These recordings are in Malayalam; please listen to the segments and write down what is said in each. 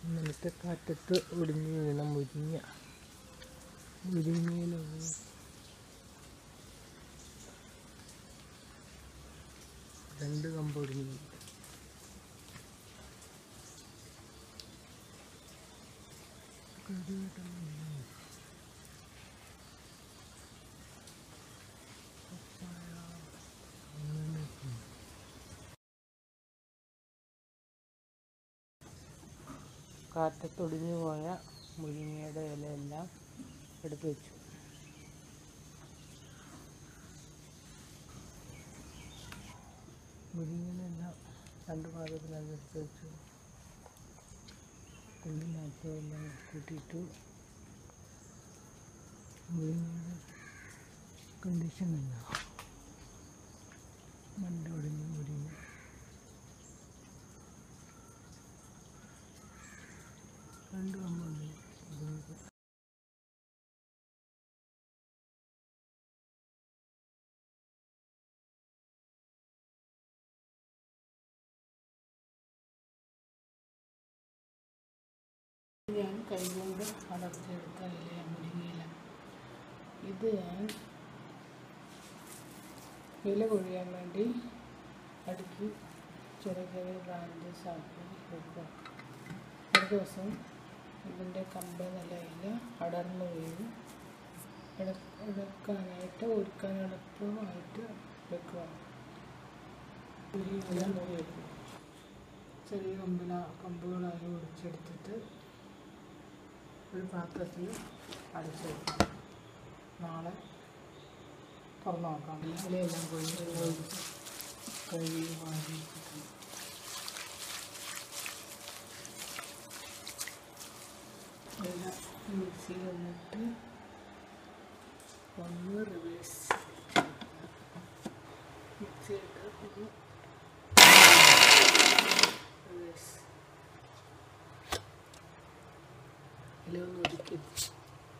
ഇന്നലത്തെ കാറ്റത്ത് ഒടിഞ്ഞു വീണ മുരിങ്ങ മുരിങ്ങയിലൊന്ന് രണ്ട് കമ്പ് ഒടിഞ്ഞു വീണു. കാറ്റത്തൊടിഞ്ഞു പോയ മുരിങ്ങയുടെ ഇലയെല്ലാം എടുത്തു വെച്ചു മുരിങ്ങയിലെല്ലാം രണ്ട് ഭാഗത്തിലാണ് എടുത്തു വെച്ചു ഉള്ളിനകത്ത് എല്ലാം കൂട്ടിയിട്ടു മുരിങ്ങയുടെ കണ്ടീഷൻ ഇല്ല മണ്ട ഒടിഞ്ഞു മുരിങ്ങ രണ്ട് കമ്പുണ്ട് മുരിങ്ങയ്ക്ക് ഞാൻ കൈകൊണ്ട് അടർത്തിയെടുത്ത ഇലയാണ് മുരിങ്ങയില ഇത് ഞാൻ ഇല കൊഴിയാൻ വേണ്ടി അടുക്കി ചെറിയ ചെറിയ ബ്രാഞ്ചസ് ആക്കി വെക്കുക ഒരു ദിവസം ഇതിൻ്റെ കമ്പ് നല്ല ഇല അടർന്നു വീഴും ഇട- എടുക്കാനായിട്ട് ഒരുക്കാൻ എളുപ്പമായിട്ട് വെക്കുക മുരിങ്ങയില മൂടി വെക്കുക ചെറിയ കമ്പില കമ്പുകളായി ഒടിച്ചെടുത്തിട്ട് ഒരു പാത്രത്തിൽ അടച്ചു വെക്കാം നാളെ തുറന്നു നോക്കാം ഇലയെല്ലാം കൊഴിഞ്ഞ് ഒഴിച്ച് കഴുകി വാരി വെക്കണം. എല്ലാം മിക്സിയിൽ വന്നിട്ട് ഒന്ന് റിവേഴ്സ് മിക്സിയിട്ട് ഒന്ന് റിവേഴ്സ് ഇല ഒന്ന് ഒതുക്കി വെച്ചു.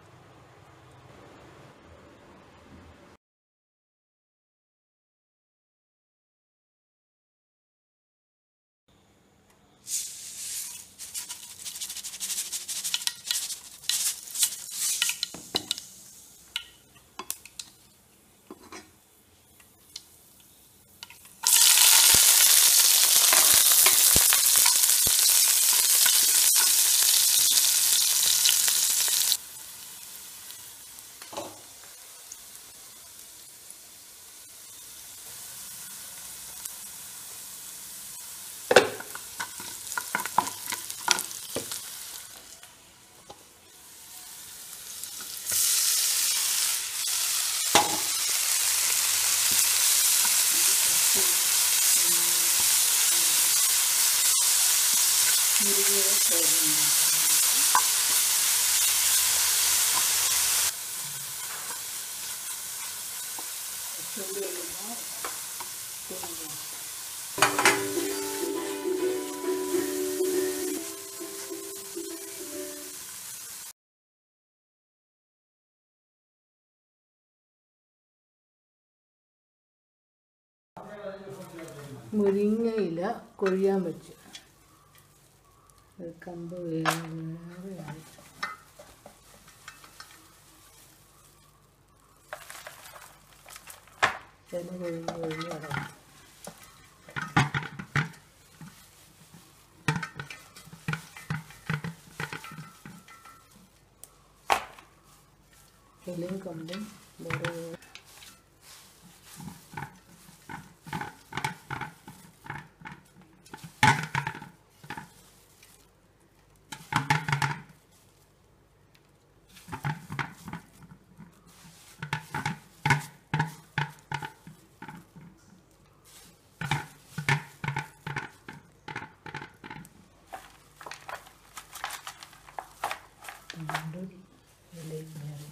മുരിങ്ങയുടെ തോരൻ ചുള്ളി വരുമ്പോൾ തേങ്ങ മുരിങ്ങയില കൊഴിയാൻ വെച്ചു ഒരു കമ്പ് വേറെ ആയി. ഇല കൊഴിഞ്ഞ് കൊഴിഞ്ഞ് കിടക്കും ഇലയും കമ്പും വേറെ വേറെ രണ്ടും ഇലയും വേറെ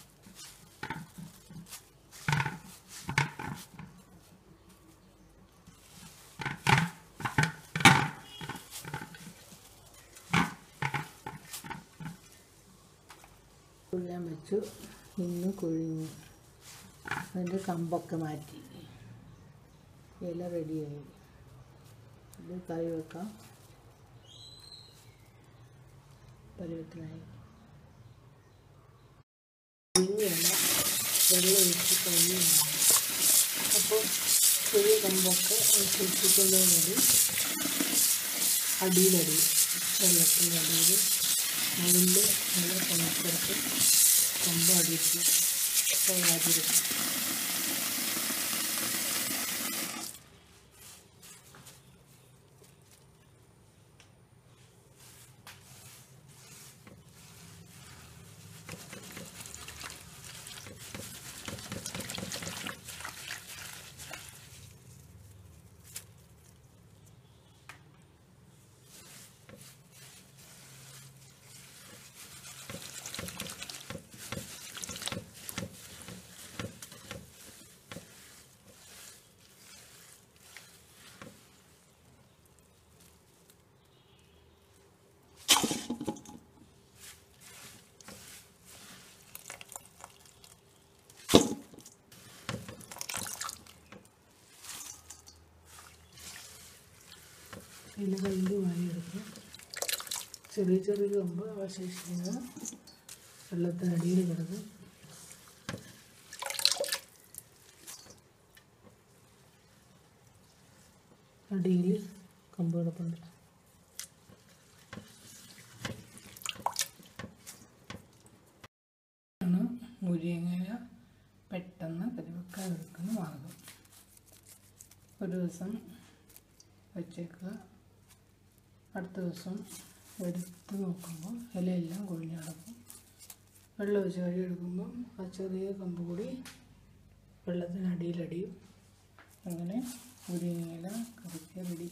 കൊഴിയാൻ വെച്ചു ഇന്ന് കൊഴിഞ്ഞു അതിൻ്റെ കമ്പൊക്കെ മാറ്റി ഇല റെഡിയായി ഇത് കറി വെക്കാം പരുവത്തിനായി കുഞ്ഞല്ല വെള്ളം ഒഴിച്ച് കഴിഞ്ഞു അപ്പോൾ ചെറിയ കമ്പൊക്കെ സൂക്ഷിക്കുന്നത് മതി അടിയിലടി വെള്ളത്തിൻ്റെ അടിയിൽ അതിൻ്റെ നല്ല തണുപ്പെടുത്ത് കമ്പ് അടിച്ച് പോകാതിരിക്കും പിന്നെ കല്ല് വാങ്ങിയെടുക്കും ചെറിയ ചെറിയ കമ്പ് അവശേഷിക്കുന്നത് വെള്ളത്തിനടിയിൽ കിടക്കും അടിയിൽ കമ്പ് കിടപ്പുണ്ട് ആണ് മുരിങ്ങ പെട്ടെന്ന് കരുവക്കാതെടുക്കുന്ന മാർഗം ഒരു ദിവസം വച്ചേക്കുക അടുത്ത ദിവസം എടുത്ത് നോക്കുമ്പോൾ ഇലയെല്ലാം കൊഴിഞ്ഞ് കിടക്കും വെള്ളം ഒഴിച്ച് കഴുകിയെടുക്കുമ്പം ആ ചെറിയ കമ്പ് കൂടി വെള്ളത്തിനടിയിലടിയും അങ്ങനെ മുരിങ്ങയില കറിക്ക് റെഡി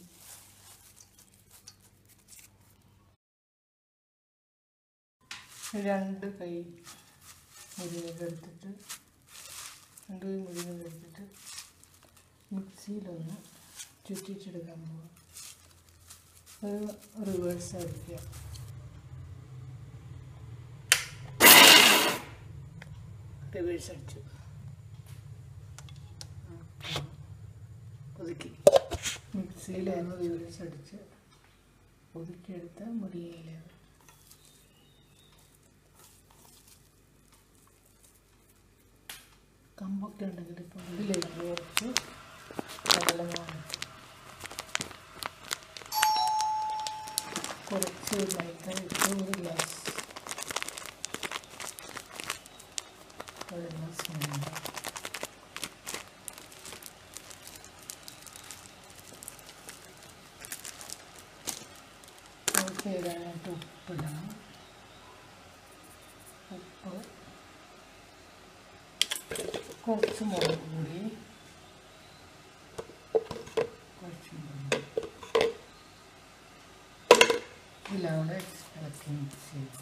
രണ്ട് കൈ മുരിങ്ങ എടുത്തിട്ട് രണ്ട് കൈ മുരിങ്ങ എടുത്തിട്ട് മിക്സിയിലൊന്ന് ചുറ്റിച്ചെടുക്കാൻ പോവാം അത് റിവേഴ്സ് അടിക്കുക റിവേഴ്സ് അടിച്ചു ഒതുക്കി മിക്സിയിലായിരുന്നു റിവേഴ്സ് അടിച്ച് ഒതുക്കിയെടുത്ത മുരിങ്ങയിലാണ് കമ്പൊക്കെ ഉണ്ടെങ്കിൽ ഇപ്പം ഇതിലേക്ക് കുറച്ച് കടലമാവ് കുറച്ച് മൈദ ഇട്ട് ഒരു ഗ്ലാസ് ഒരു ഗ്ലാസ് മൈദ കുറച്ച് ഇടാനായിട്ട് ഉപ്പിടണം ഉപ്പ് കുറച്ച് മുളക് പൊടി കുറച്ച് മുളക് ഇതിലവിടെ ഇളക്കി മിക്സ് ചെയ്ത്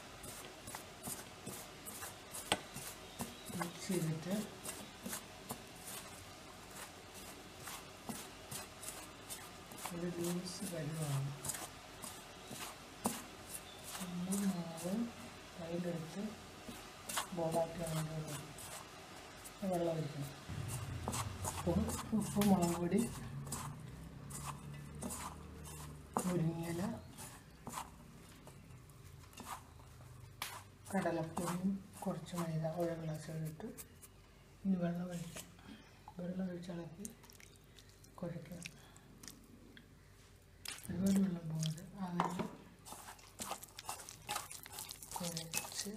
മിക്സ് ചെയ്തിട്ട് ഒരു ലൂസ് കരുവാണ് നമ്മൾ മാവ് കയ്യിലെടുത്ത് ബോളാക്കി അങ്ങനെ വെള്ളം ഒഴിക്കണം അപ്പോൾ ഉപ്പ് മുളക് പൊടി മുരിങ്ങയില കടലപ്പൊടിയും കുറച്ച് മൈദ ഒരു ഗ്ലാസ് എടുത്ത് ഇനി വെള്ളം ഒഴിക്കും വെള്ളം ഒഴിച്ചിളക്കി കുഴയ്ക്കുക ഒരുപാട് വെള്ളം പോകരുത് അതിൽ കുഴച്ച്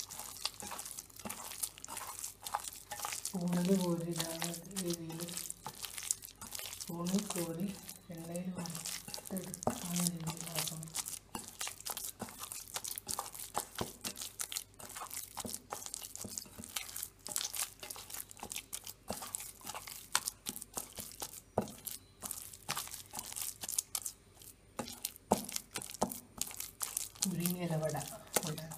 സ്പൂണിൽ കോരിയില്ലാത്ത രീതിയിൽ സ്പൂണിൽ കോരി എണ്ണയിൽ വറുത്തെടുക്കുന്ന രീതിയിലാക്കണം മുരിങ്ങയില വട ഉണ്ടാക്കണം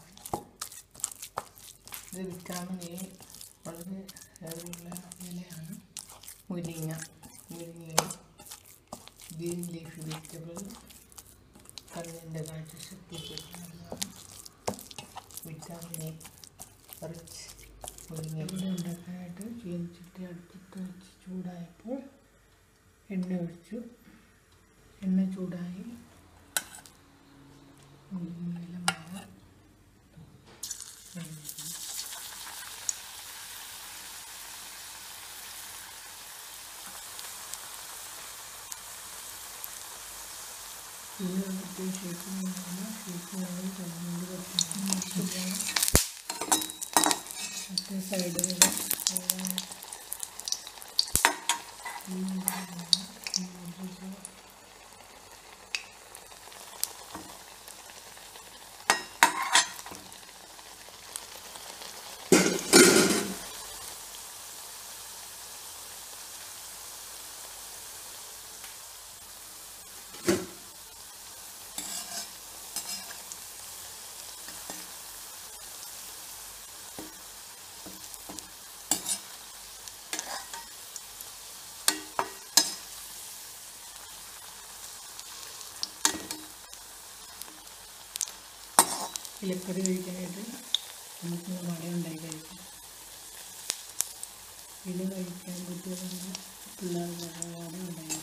ഇത് വിറ്റാമിൻ എ വളരെ ഏറെയുള്ള ഇലയാണ് മുരിങ്ങ മുരിങ്ങയില ഗ്രീൻ ലീഫ് വെജിറ്റബിൾ കണ്ണിൻ്റെ കാഴ്ചശക്തിക്ക് നല്ലതാണ് വിറ്റാമിൻ എ റിച്ച് മുരിങ്ങ ഇവിടെ ഉണ്ടാക്കാനായിട്ട് ചീനിച്ചിട്ട് അടുപ്പത്ത് വെച്ച് ചൂടായപ്പോൾ എണ്ണ ഒഴിച്ചു എണ്ണ ചൂടായി മുരിങ്ങയില മാവ് പിന്നെ മറ്റേ ഷേപ്പ് ഷേപ്പ് കണ്ടുകൊണ്ട് ശരിയാണ് മറ്റേ സൈഡിൽ ഇലക്കറി കഴിക്കാനായിട്ട് നമുക്ക് വട ഉണ്ടാക്കി കഴിക്കാം ഇത് കഴിക്കാൻ കുട്ടികളുണ്ട് പിള്ളേർക്ക് വട ഉണ്ടാക്കി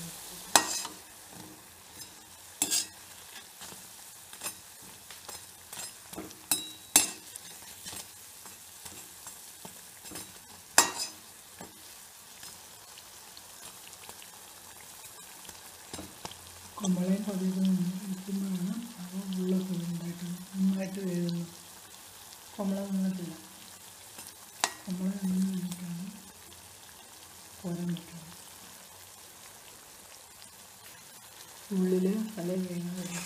കുമ്പളെ പതിവ് നിൽക്കുമ്പോഴാണ് അവ ഉള്ളൊക്കെ ഉണ്ടായിട്ട് നന്നായിട്ട് വേകുന്നു കുമ്പള നിന്നിട്ടില്ല കുമ്പള നിന്ന് കഴിഞ്ഞിട്ടാണ് പോരാൻ പറ്റുന്നത് ഉള്ളിൽ പല വേഗം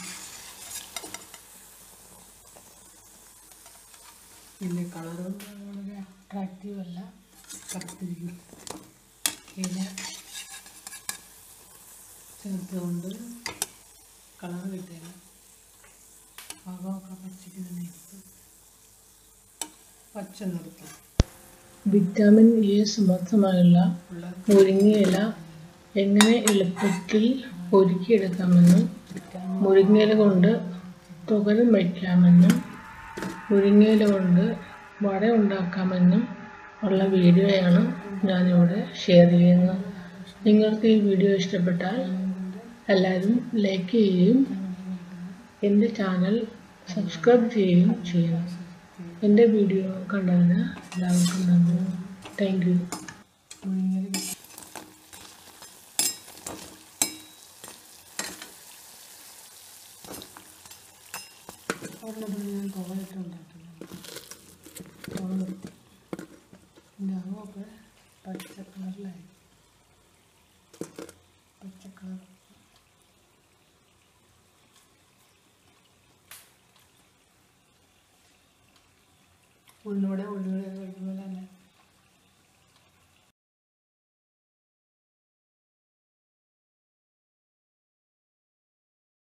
പിന്നെ കളറും വളരെ അട്രാക്റ്റീവ് അല്ല കറുത്തിരിക്കും ഇല ചേർത്തുകൊണ്ട് കളർ കിട്ടില്ല ഭാഗമൊക്കെ പച്ചയ്ക്ക് തന്നെ ഇരിക്കും പച്ച നിർത്തും വിറ്റാമിൻ എ സമർത്ഥമായുള്ള മുരിങ്ങയില എങ്ങനെ എളുപ്പത്തിൽ ഒരുക്കിയെടുക്കാമെന്നും മുരിങ്ങയില കൊണ്ട് തുകരം വയ്ക്കാമെന്നും മുരിങ്ങയില കൊണ്ട് വട ഉണ്ടാക്കാമെന്നും ഉള്ള വീഡിയോയാണ് ഞാനിവിടെ ഷെയർ ചെയ്യുന്നത് നിങ്ങൾക്ക് ഈ വീഡിയോ ഇഷ്ടപ്പെട്ടാൽ എല്ലാവരും ലൈക്ക് ചെയ്യുകയും എൻ്റെ ചാനൽ സബ്സ്ക്രൈബ് ചെയ്യുകയും ചെയ്യണം എൻ്റെ വീഡിയോ കണ്ടതിന് എല്ലാവർക്കും നന്ദി താങ്ക് യു ഞാൻ തോന്നിട്ട് ഉണ്ടാക്കുന്നത് തോന്നി എൻ്റെ അമ്മൊക്കെ പച്ച കളറിലായി പച്ച കളർ ഉള്ളിലൂടെ ഉള്ളിലൂടെ കഴിക്കുമ്പോൾ തന്നെ